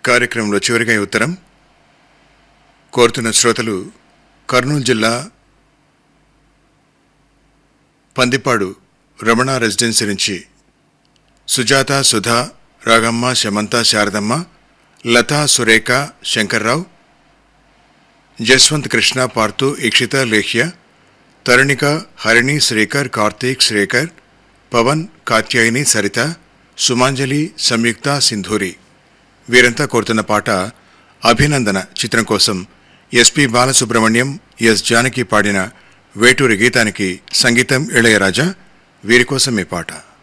కార్యక్రమంలో చివరిగా ఈ ఉత్తరం కోరుతున్న శ్రోతలు కర్నూలు జిల్లా పందిపాడు రమణ రెసిడెన్సీ నుంచి సుజాత సుధా రాగమ్మ శమంత శారదమ్మ లతా సురేఖ శంకర్రావు జస్వంత్ కృష్ణ పార్థు ఇక్షిత లేఖ్య తరుణిక హరిణి శ్రీకర్ కార్తీక్ శ్రీకర్ పవన్ కాత్యాయని సరిత సుమాంజలి సంయుక్త సింధూరి వీరంతా కోరుతున్న పాట అభినందన చిత్రం కోసం ఎస్పి బాలసుబ్రహ్మణ్యం ఎస్ జానకి పాడిన వేటూరి గీతానికి సంగీతం ఇళయరాజా వీరి కోసం ఈ పాట